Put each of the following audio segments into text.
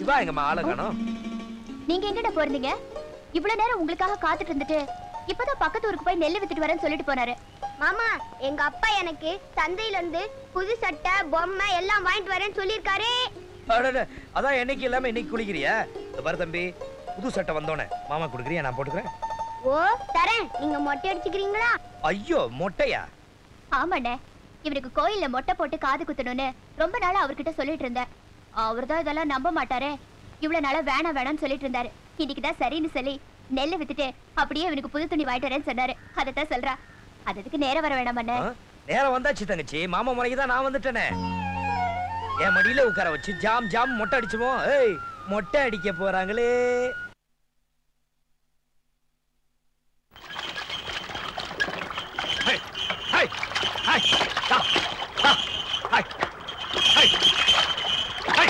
சிவா எங்கம்மா ஆளை காணோம் நீங்க எங்கடா போறீங்க இவ்வளவு நேரம் உங்களுக்காக காத்துட்டு இருந்துட்டு இப்பதான் பக்கத்து ஊருக்கு போய் நெல்லு வித்துட்டு வரேன்னு சொல்லிட்டு போனாரு மாமா எங்க அப்பா எனக்கு சந்தையில இருந்து புது சட்டை பொம்மை எல்லாம் வாங்கிட்டு வரேன்னு சொல்லியிருக்காரு அடடே, அதான் என்னைக்கு இல்லாம இன்னைக்கு குளிக்கிறியா இந்த பாரு தம்பி புது சட்டை வந்தோனே மாமா கொடுக்குறியா நான் போட்டுக்கிறேன் ஓ தரேன் நீங்க மொட்டை அடிச்சுக்கிறீங்களா ஐயோ மொட்டையா ஆமாண்ணே இவனுக்கு கோயில்ல மொட்டை போட்டு காது குத்தணும்னு ரொம்ப நாளா அவர்கிட்ட சொல்லிட்டு இருந்தேன் அவர்தான் இதெல்லாம் நம்ப மாட்டாரே இவ்வளவு நாளா வேணாம் வேணாம்னு சொல்லிட்டு இருந்தாரு இன்னைக்குதான் சரின்னு சொல்லி நெல்லை வித்துட்டு அப்படியே இவனுக்கு புது துணி வாங்கிட்டு வரேன்னு சொன்னாரு அதைத்தான் சொல்றா அதுக்கு நேரம் வர வேணாம் அண்ணே ஆ? நேரம் வந்தாச்சு தங்கச்சி மாமா முறைக்கு தான் நான் வந்துட்டேனே என் மடியில உட்கார வச்சு ஜாம் ஜாம் மொட்டை அடிச்சுமோ ஏய் மொட்டை அடிக்க போறாங்களே ஹை, ஹை, ஹை, டா, டா, hi, hi, hi.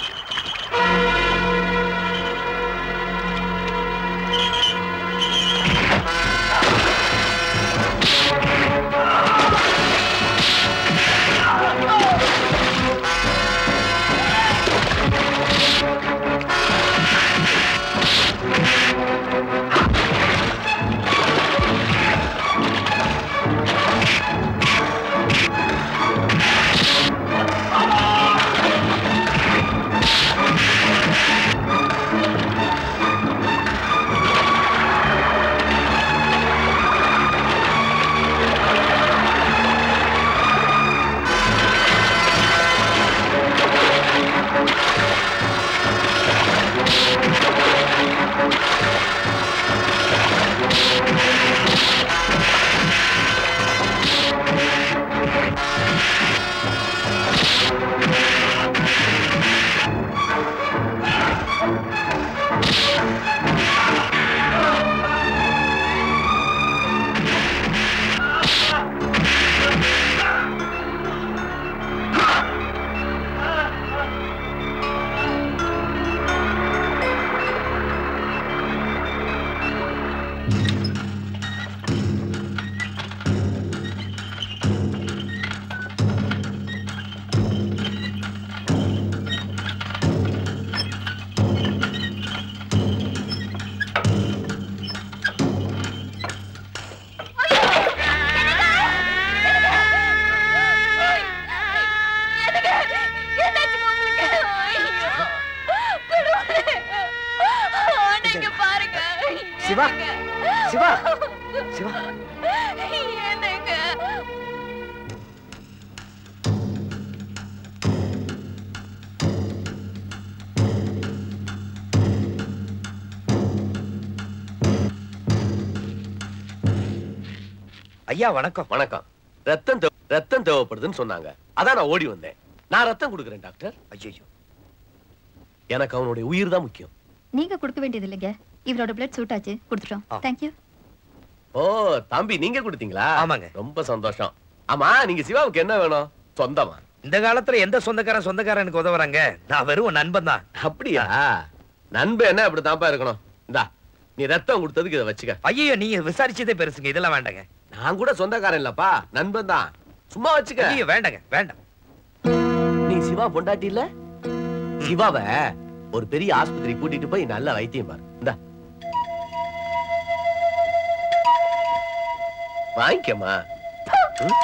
Shiva Shiva Shiva ஐயா வணக்கம் வணக்கம் ரத்தம் தேவ- ரத்தம் தேவைப்படுதுன்னு சொன்னாங்க அதான் நான் ஓடி வந்தேன் நான் ரத்தம் கொடுக்குறேன் டாக்டர் ஐயோ எனக்கு அவனுடைய உயிர் தான் முக்கியம் நீங்க கொடுக்க வேண்டியது இல்லைங்க இவரோட பிளட் சூட் ஆச்சு கொடுத்துட்டோம் ஆ. தேங்க்யூ ஓ தம்பி நீங்க கொடுத்தீங்களா ஆமாங்க. ரொம்ப சந்தோஷம் ஆமா நீங்க சிவாவுக்கு என்ன வேணும் சொந்தமா இந்த காலத்துல எந்த சொந்தக்காரன் சொந்தக்காரன் எனக்கு உதவுறாங்க நான் வெறும் நண்பன் தான் அப்படியா நண்பன் என்ன அப்படித்தான்ப்பா இருக்கணும் இந்தா நீ ரத்தம் கொடுத்ததுக்கு இதை வச்சுக்க ஐயோ நீங்க விசாரிச்சதே பெருசுங்க இதெல்லாம் வேண்டாங்க நான் கூட சொந்தக்காரன் இல்லப்பா நண்பன் தான் சும்மா வச்சுக்க ஐயோ வேண்டாங்க வேண்டாம் நீ சிவா பொண்டாட்டி இல்ல சிவாவ ஒரு பெரிய ஆஸ்பத்திரி கூட்டிட்டு போய் நல்ல வைத்தியம் பாரு இந்தா வாங்கிக்கம்மா ம்?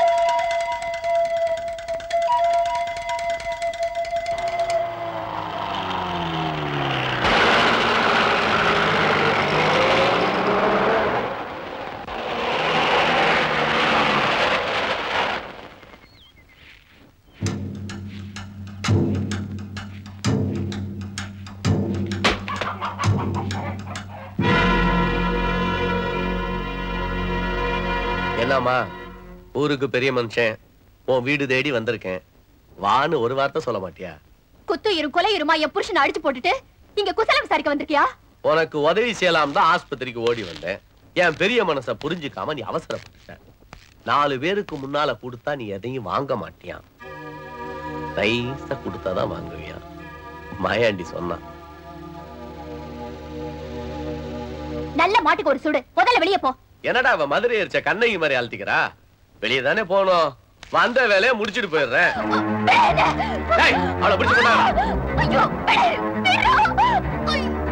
என்னம்மா ஊருக்கு பெரிய மனுஷன் உன் வீடு தேடி வந்திருக்கேன் வான்னு ஒரு வார்த்தை சொல்ல மாட்டியா குத்து இரும் கொலை இருமா என் புருஷனை அடிச்சு போட்டுட்டு இங்க குசலம் விசாரிக்க வந்திருக்கியா உனக்கு உதவி செய்யலாம் தான் ஆஸ்பத்திரிக்கு ஓடி வந்தேன் என் பெரிய மனசை புரிஞ்சுக்காம நீ அவசரப்பட்ட நாலு பேருக்கு முன்னால கொடுத்தா நீ எதையும் வாங்க மாட்டியான் நைஸா கொடுத்தாதான் வாங்குவியா மாயாண்டி சொன்னான் நல்ல மாட்டுக்கு ஒரு சுடு முதல்ல வெளியே போ என்னடா அவ மதுரை எரிச்ச கண்ணகி மாதிரி அழுத்திக்கிறா வெளியே தானே போகணும் வந்த வேலையை முடிச்சிட்டு போயிடுறேன் டேய், அவளை பிடிச்சு கொண்டாடா. ஐயோ விடு, விடு.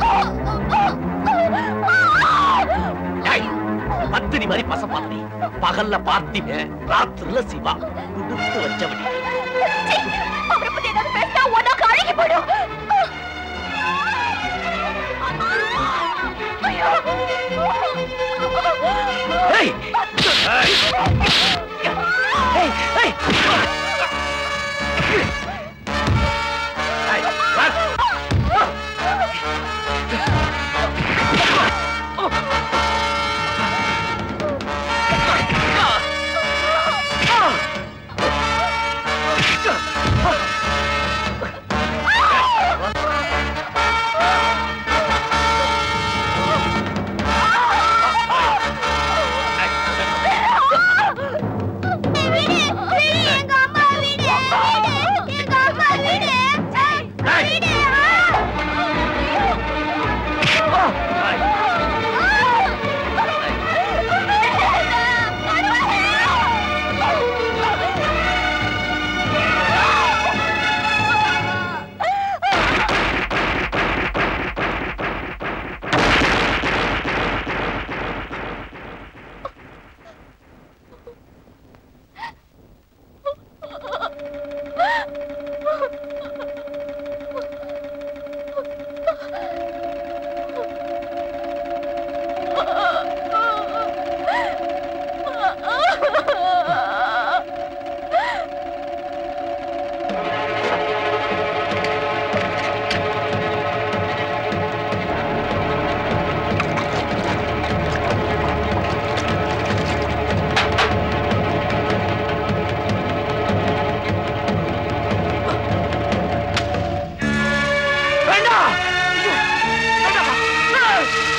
ஏய், பத்தினி மாதிரி பசப்பாத்தி பகல்ல பார்த்திவேன் ராத்திரில சிவா கொடுத்து வச்சவடி அவரை பத்தி ஏதாவது பேசினா உனக்கு அழுகி போயிடும் ஐயோ ஏய் ஏய் ஏய் ஏய் வீடு வீடு எங்க அம்மா வீடு வீடு எங்க அம்மா வீடு வீடு வேண்டாம் ஐயோ, வேண்டாம்.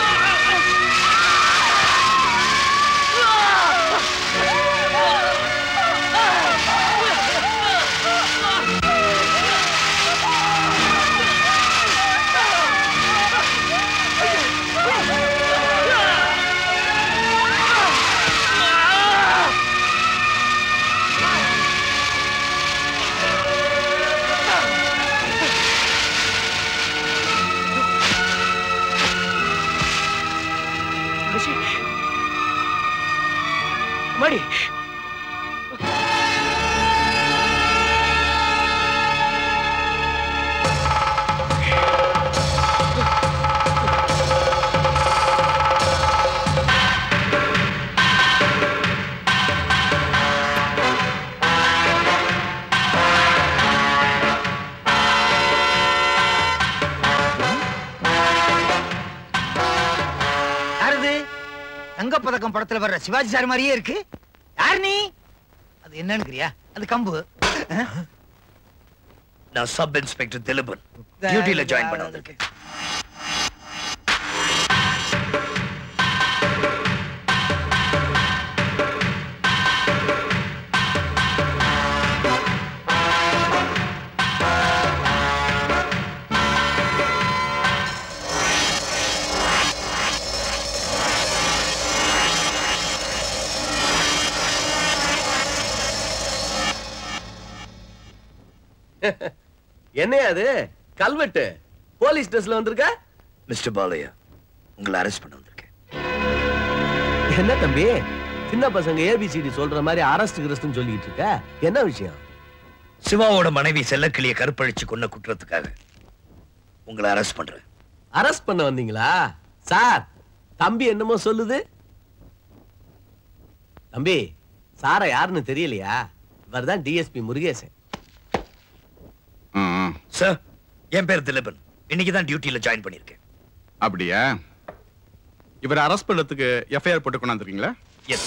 தங்கச்சி. மடி யாருது தங்கப்பதக்கம் படத்துல வர்ற சிவாஜி சார் மாதிரியே இருக்கு யார் நீ அது என்னன்னு அது கம்பு நான் சப் இன்ஸ்பெக்டர் திலபன் டியூட்டில ஜாயின் பண்ண வந்திருக்கேன் என்னையா அது கல்வெட்டு போலீஸ் ட்ரெஸ்ல வந்திருக்க மிஸ்டர் பாலையா உங்களை அரெஸ்ட் பண்ண வந்திருக்கேன் என்ன தம்பி சின்ன பசங்க ஏபிசிடி சொல்ற மாதிரி அரஸ்ட் கிரஸ்ட்னு சொல்லிட்டு இருக்க என்ன விஷயம் சிவாவோட மனைவி செல்லக்கிளிய கற்பழிச்சு கொன்ன குற்றத்துக்காக உங்களை அரெஸ்ட் பண்றேன் அரெஸ்ட் பண்ண வந்தீங்களா சார் தம்பி என்னமோ சொல்லுது தம்பி சார யாருன்னு தெரியலையா இவர்தான் டிஎஸ்பி முருகேசன் ம், சார் என் பேர் திலபன் இன்னைக்கு தான் டியூட்டில ஜாயின் பண்ணிருக்கேன் அப்படியா இவரை அரெஸ்ட் பண்றதுக்கு எஃப்ஐஆர் போட்டு கொண்டாந்துருக்கீங்களா yes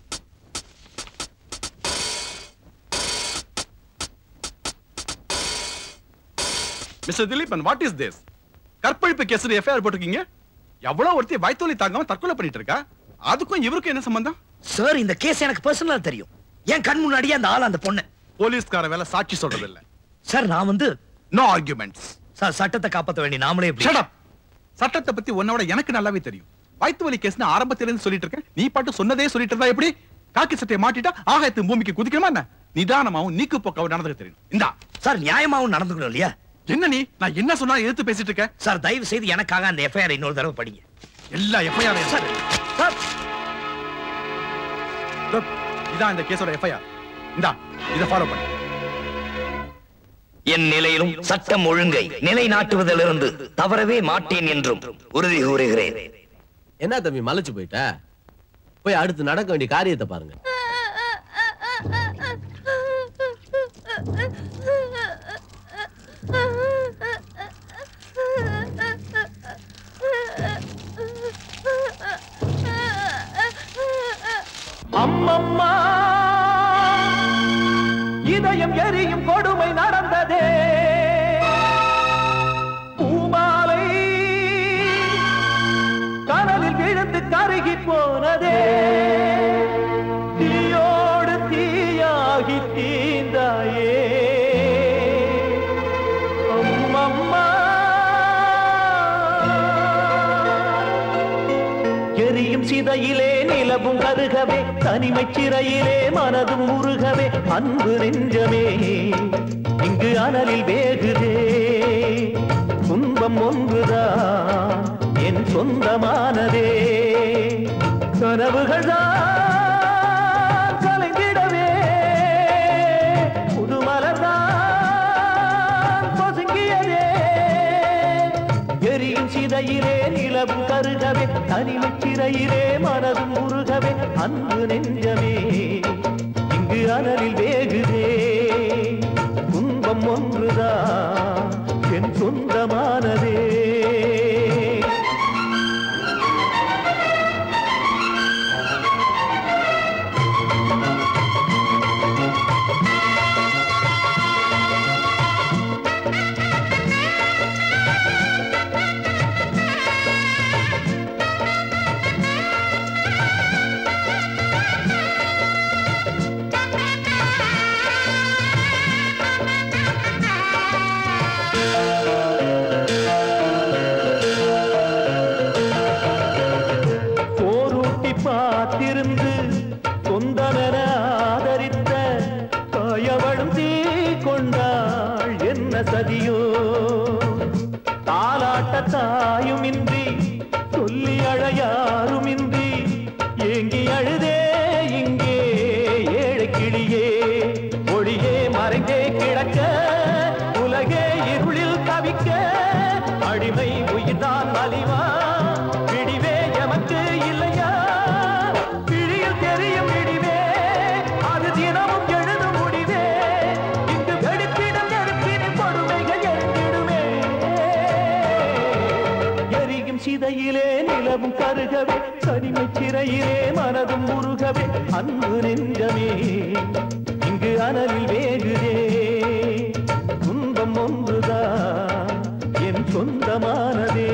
mister Dileepan what is this கற்பழிப்பு கேஸ் எஃப்ஐஆர் போட்டிருக்கீங்க எவ்வளவு ஒருத்தி வயித்தோலி தாங்காம தற்கொலை பண்ணிட்டு இருக்கா அதுக்கும் இவருக்கும் என்ன சம்பந்தம் சார் இந்த கேஸ் எனக்கு பர்சனலா தெரியும் என் கண் முன்னாடியே அந்த ஆள் அந்த பொண்ணு போலீஸ்கார வேலை சாட்சி சொல்றது இல்ல சார் நான் வந்து நோ ஆர்குமெண்ட்ஸ் சார் சட்டத்தை காப்பாத்த வேண்டிய நாமளே எப்படி ஷட் அப் சட்டத்தை பத்தி உன்னோட எனக்கு நல்லாவே தெரியும் வயித்து வலி கேஸ்னு ஆரம்பத்துல இருந்து சொல்லிட்டு இருக்கேன் நீ பாட்டு சொன்னதே சொல்லிட்டு இருந்தா எப்படி காக்கி சட்டையை மாட்டிட்டா ஆகாயத்து பூமிக்கு குதிக்கணுமா என்ன நிதானமாவும் நீக்கு போக்காவும் நடந்துக்க தெரியும் இந்தா சார் நியாயமாவும் நடந்துக்கணும் இல்லையா என்ன நீ நான் என்ன சொன்னா எதிர்த்து பேசிட்டு இருக்க சார் தயவு செய்து எனக்காக அந்த எஃப்ஐஆர் இன்னொரு தடவை படிங்க எல்லா எஃப்ஐஆர் சார் சார் இதான் இந்த கேஸோட எஃப்ஐஆர் இந்தா இத ஃபாலோ பண்ணு என் நிலையிலும் சட்டம் ஒழுங்கை நிலைநாட்டுவதிலிருந்து தவறவே மாட்டேன் என்றும் உறுதி கூறுகிறேன் என்ன தம்பி மலைச்சு போயிட்ட போய் அடுத்து நடக்க வேண்டிய காரியத்தை பாருங்க அம்மம்மா இதயம் எரியும் கொடுமை நடந்ததே பூமாலை கனலில் விழுந்து கருகி போனதே தீயோடு தீயாகி தீந்தாயே அம்மம்மா எரியும் சிதையிலே நிலவும் கருகவே தனிமைச் சிறையிலே மனதும் உருகவே அன்பு நெஞ்சமே இங்கு அனலில் வேகுதே துன்பம் ஒன்றுதான் என் சொந்தமானதே கனவுகள் தான் கலைந்திடவே புதுமலர்தான் பொசுங்கியதே எரியும் சிதையிலே நிலவும் கருகவே தனிமைச் சிறையிலே மனதும் உருகவே அன்பு நெஞ்சமே இங்கு அனலில் வேகுதே துன்பம் ஒன்றுதான் என் சொந்தமானதே போரூட்டி பார்த்திருந்து சொந்தமென ஆதரித்த காயவளும் தீ கொண்டாள் என்ன சதியோ தாலாட்ட தாயுமின்றி சொல்லி அழையாருமின்றி ஏங்கி அழுதே இங்கே ஏழை கிளியே ஒளியே மறைந்தே கிடக்க உலகே இருளில் தவிக்க அடிமை உயிர்தான் மலிவா பிடிவே எமக்கு இல்லையா பிழியில் தெரியும் பிடிவே அது தினமும் எழுதும் முடிவே இங்கு வெடிப்பிடம் நெருப்பினின் கொடுமைகள் எழுதிடுமே எரியும் சிதையிலே நிலவும் கருகவே தனிமைச் சிறையிலே மனதும் உருகவே அன்பு நெஞ்சமே இங்கு அனலில் வேகுதே துன்பம் ஒன்றுதான் என் சொந்தமானதே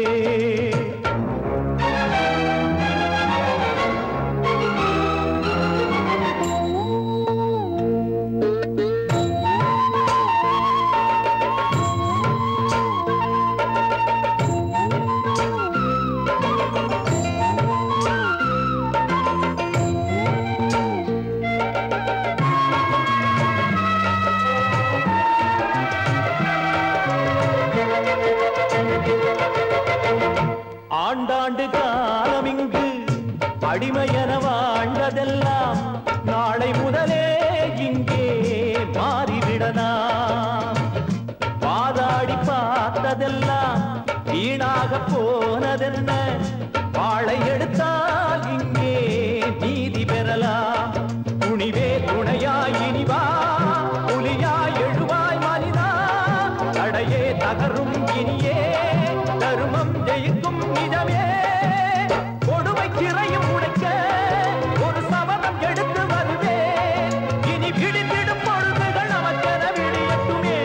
ஆண்டாண்டு காலம் இங்கு அடிமையென வாழ்ந்ததெல்லாம் நாளை முதலே இங்கே மாறிவிடலாம் வாதாடி பார்த்ததெல்லாம் வீணாக போனதென்ன வாழை எடுத்தால் இங்கே நீதி பெறலாம் துணிவே துணையாய் இனிவா புலியாய் எழுவாய் மனிதா தடையே தகரும் இனியே தருமம் ஜெயிக்கும் நிஜமே கொடுமை சிறையும் உடைக்க ஒரு சபதம் எடுத்து வருவே இனி விடுவிடும் பொழுதுகள் நமக்கென விடியட்டுமே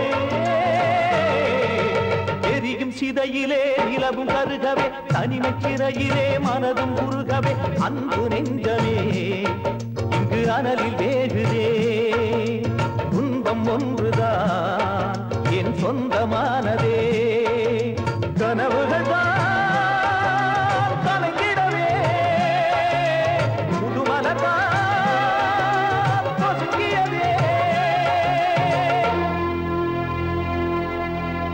எரியும் சிதையிலே நிலவும் கருகவே தனிமைச் சிறையிலே மனதும் உருகவே அன்பு நெஞ்சமே இங்கு அனலில் வேகுதே துன்பம் ஒன்றுதான் என் சொந்தமானதே கனவுகள் தான் கலங்கிடவே புதுமலதான் பொசுக்கியதே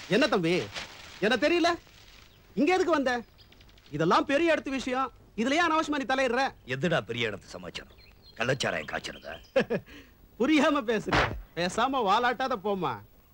என்ன தம்பி என்ன தெரியல இங்க எதுக்கு வந்த இதெல்லாம் பெரிய இடத்து விஷயம் இதுல ஏன் அனாவசியமா நீ தலையிடுற எதுடா பெரிய இடத்து சமாச்சாரம் கள்ளச்சாராயம் காய்ச்சறதா புரியாம பேசுற பேசாம வாலாட்டாத போமா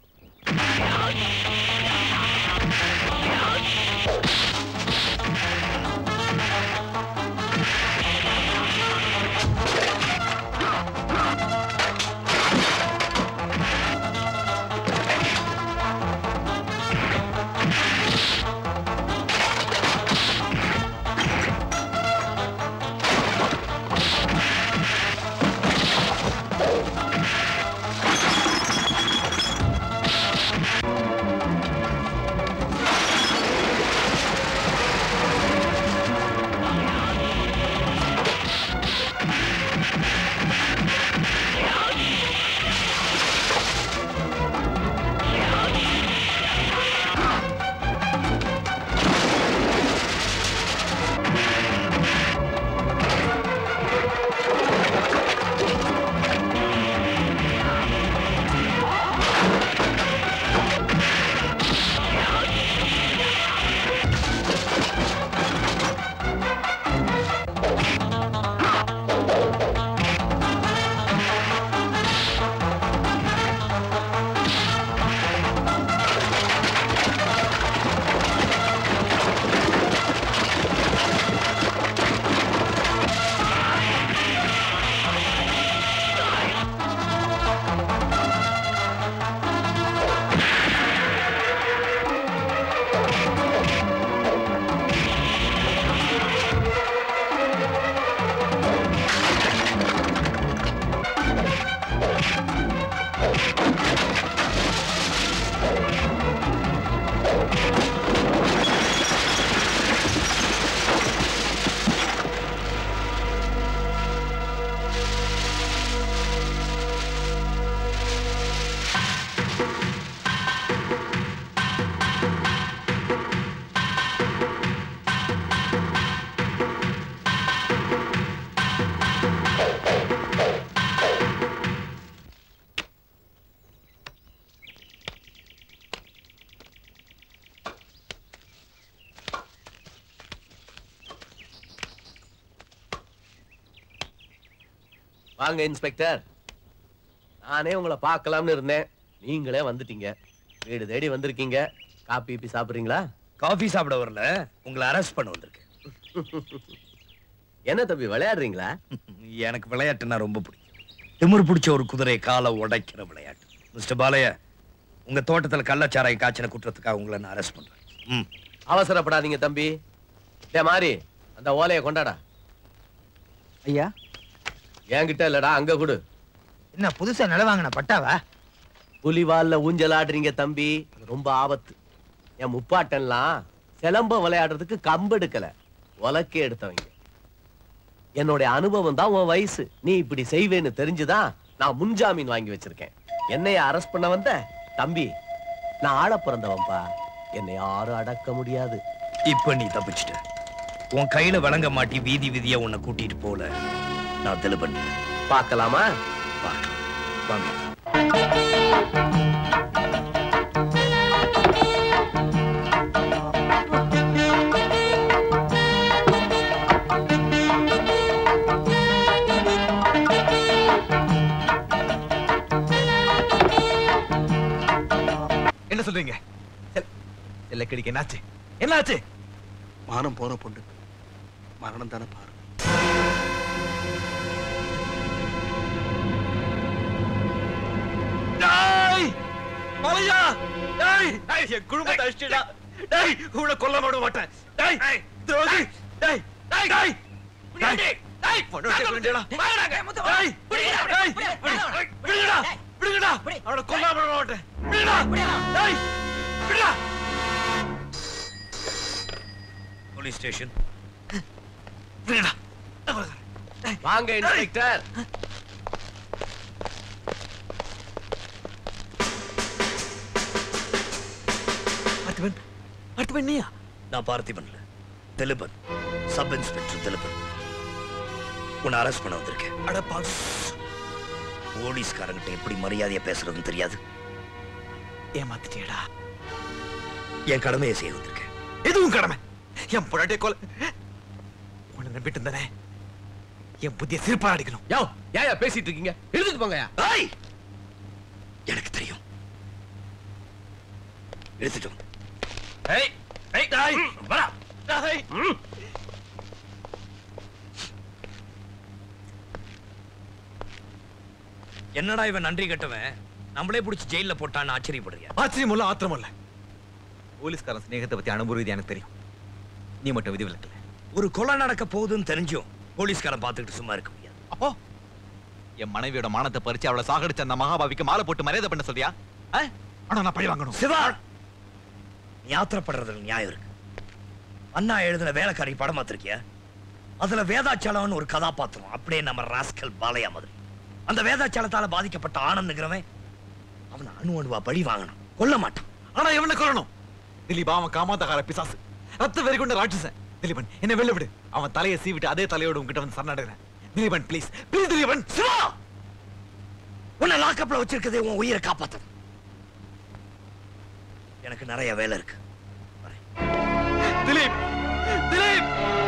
வாங்க இன்ஸ்பெக்டர் நானே உங்களை பார்க்கலாம்னு இருந்தேன் நீங்களே வந்துட்டீங்க வீடு தேடி வந்திருக்கீங்க காப்பி பீப்பி சாப்பிடுறீங்களா காஃபி சாப்பிட வரல உங்களை அரெஸ்ட் பண்ண வந்திருக்கேன் என்ன தம்பி விளையாடுறீங்களா எனக்கு விளையாட்டுன்னா ரொம்ப பிடிக்கும் திமிர் பிடிச்ச ஒரு குதிரை காலை உடைக்கிற விளையாட்டு மிஸ்டர் பாலையா உங்க தோட்டத்துல கள்ளச்சாராய காய்ச்சன குற்றத்துக்காக உங்களை நான் அரெஸ்ட் பண்றேன் ம் அவசரப்படாதீங்க தம்பி டே மாறி அந்த ஓலையை கொண்டாடா ஐயா என்கிட்ட இல்லடா அங்க கொடு என்ன புதுசா நில வாங்கின பட்டாவா புலிவால்ல ஊஞ்சல் ஆடுறீங்க தம்பி அது ரொம்ப ஆபத்து என் முப்பாட்டன்லாம் சிலம்ப விளையாடுறதுக்கு கம்பு எடுக்கல உலக்கே எடுத்தவங்க என்னுடைய அனுபவம் தான் உன் வயசு நீ இப்படி செய்வேன்னு தெரிஞ்சுதான் நான் முன்ஜாமீன் வாங்கி வச்சிருக்கேன் என்னைய அரெஸ்ட் பண்ண வந்த தம்பி நான் ஆள பிறந்தவன்பா என்னை யாரும் அடக்க முடியாது இப்ப நீ தப்பிச்சிட்ட உன் கையில வழங்க மாட்டி வீதி வீதியா உன்னை கூட்டிட்டு போல நான் தெளி பண்ணிட்டேன் பார்க்கலாமா பார்க்கலாம் வாங்க என்ன சொல்றீங்க செல்லக்கடிக்கு என்னாச்சு என்னாச்சு மானம் போன பொண்ணு மரணம் தானே பாரு டேய் மலையா டேய் டேய் என் குடும்பத்தை அழிச்சிட்டா டேய் உன்னை கொல்ல விட மாட்டேன் டேய் துரோகி டேய் டேய் டேய் டேய் டேய் பொண்ணு வைக்க வேண்டியடா டேய் டேய் விடுங்கடா விடுங்கடா அவனை கொல்ல விட மாட்டேன் விடுடா டேய் விடுடா போலீஸ் ஸ்டேஷன் விடுடா வாங்க இன்ஸ்பெக்டர் பார்த்திபன் பார்த்திபன் நீயா நான் பார்த்திபன்ல திலீபன் சப் இன்ஸ்பெக்டர் திலீபன் உன்னை அரெஸ்ட் பண்ண வந்திருக்கேன் அட பாவி போலீஸ்காரங்கிட்ட எப்படி மரியாதையா பேசுறதுன்னு தெரியாது ஏமாத்திட்டியடா என் கடமையை செய்ய வந்திருக்கேன் எதுவும் கடமை என் பொண்டாட்டிய கொலை உன்னை நம்பிட்டு இருந்தானே என் புத்திய சிரிப்பா அடிக்கணும் யோ ஏயா பேசிட்டு இருக்கீங்க எழுதிட்டு போங்கயா ஏய்! எனக்கு தெரியும் எடுத்துட்டு வா. ஏய் ஏய் டேய் வரா டேய் என்னடா இவன் நன்றி கட்டவன் நம்மளே புடிச்சு ஜெயில போட்டான்னு ஆச்சரியப்படுறியா ஆச்சரியம் இல்ல ஆத்திரம் இல்ல போலீஸ்காரன் சிநேகத்தை பத்தி அனுபவம் எனக்கு தெரியும் நீ மட்டும் விதிவிலக்கல ஒரு கொலை நடக்க போகுதுன்னு தெரிஞ்சும் போலீஸ்காரன் பார்த்துக்கிட்டு சும்மா இருக்க முடியாது அப்போ என் மனைவியோட மானத்தை பறிச்சு அவளை சாகடிச்ச அந்த மகாபாவிக்கு மாலை போட்டு மரியாதை பண்ண சொல்றியா ஆ? ஆனா நான் பழி வாங்கணும் சிவா நீ ஆத்திரப்படுறதுல நியாயம் இருக்கு அண்ணா எழுதின வேலைக்காரி படம் பார்த்திருக்கியா அதுல வேதாச்சலம்னு ஒரு கதாபாத்திரம் அப்படியே நம்ம ராஸ்கல் பாலையா மாதிரி அந்த வேதாச்சலத்தால பாதிக்கப்பட்ட ஆனந்துங்கிறவன் அவனை அணு அணுவா பழி வாங்கணும் கொல்ல மாட்டான் ஆனா இவனை கொல்லணும் திலீப் அவன் காமாத்தகார பிசாசு ரத்த வெறி கொண்ட ராட்சசன் திலீபன் என்ன வெளில விடு அவன் தலையை சீவிட்டு அதே தலையோட உன்கிட்ட வந்து சரணடைகிறேன் திலீபன் ப்ளீஸ் ப்ளீஸ் திலீபன் சிவா உன்னை லாக்கப்ல வச்சிருக்கதே உன் உயிரை காப்பாத்தணும் எனக்கு நிறைய வேலை இருக்கு திலீப் திலீப்